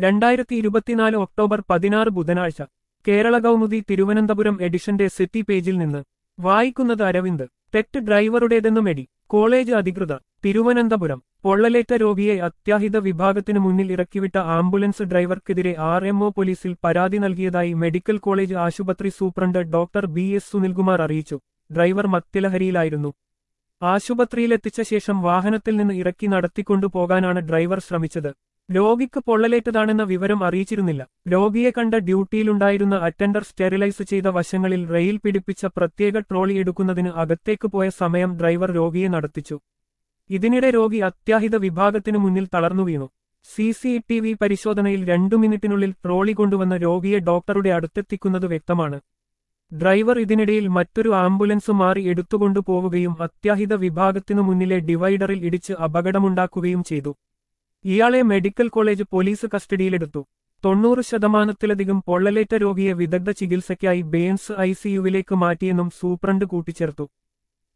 രണ്ടായിരത്തി ഇരുപത്തിനാല് ഒക്ടോബർ പതിനാറ് ബുധനാഴ്ച കേരള കൗമുദി തിരുവനന്തപുരം എഡിഷന്റെ സിറ്റി പേജിൽ നിന്ന് വായിക്കുന്നത് അരവിന്ദ് തെറ്റ് ഡ്രൈവറുടേതെന്നും എടി കോളേജ് അധികൃതർ തിരുവനന്തപുരം പൊള്ളലേറ്റ രോഗിയെ അത്യാഹിത വിഭാഗത്തിനു മുന്നിൽ ഇറക്കിവിട്ട ആംബുലൻസ് ഡ്രൈവർക്കെതിരെ ആർ എംഒ പോലീസിൽ പരാതി നൽകിയതായി മെഡിക്കൽ കോളേജ് ആശുപത്രി superintendent doctor B S Sunilkumar അറിയിച്ചു ഡ്രൈവർ മദ്യലഹരിയിലായിരുന്നു ആശുപത്രിയിലെത്തിച്ച ശേഷം വാഹനത്തിൽ നിന്ന് ഇറക്കി നടത്തിക്കൊണ്ടു പോകാനാണ് ഡ്രൈവർ ശ്രമിച്ചത് രോഗിക്ക് പൊള്ളലേറ്റതാണെന്ന വിവരം അറിയിച്ചിരുന്നില്ല രോഗിയെ കണ്ട ഡ്യൂട്ടിയിലുണ്ടായിരുന്ന അറ്റൻഡർ സ്റ്റെറിലൈസ് ചെയ്ത വശങ്ങളിൽ റെയിൽ പിടിപ്പിച്ച പ്രത്യേക ട്രോളി എടുക്കുന്നതിന് അകത്തേക്ക് പോയ സമയം ഡ്രൈവർ രോഗിയെ നടത്തിച്ചു ഇതിനിടെ രോഗി അത്യാഹിത വിഭാഗത്തിനു മുന്നിൽ തളർന്നു വീണു സി സി ടി വി പരിശോധനയിൽ രണ്ടു മിനിറ്റിനുള്ളിൽ ട്രോളി കൊണ്ടുവന്ന രോഗിയെ ഡോക്ടറുടെ അടുത്തെത്തിക്കുന്നത് വ്യക്തമാണ് ഡ്രൈവർ ഇതിനിടയിൽ മറ്റൊരു ആംബുലൻസ് മാറി എടുത്തുകൊണ്ടു പോവുകയും അത്യാഹിത വിഭാഗത്തിനു മുന്നിലെ ഡിവൈഡറിൽ ഇടിച്ച് അപകടമുണ്ടാക്കുകയും ചെയ്തു ഇയാളെ മെഡിക്കൽ കോളേജ് പോലീസ് കസ്റ്റഡിയിലെടുത്തു തൊണ്ണൂറ് ശതമാനത്തിലധികം പൊള്ളലേറ്റ രോഗിയെ വിദഗ്ധ ചികിത്സയ്ക്കായി ബെയിൻസ് ഐസിയുവിലേക്ക് മാറ്റിയെന്നും സൂപ്രണ്ട് കൂട്ടിച്ചേർത്തു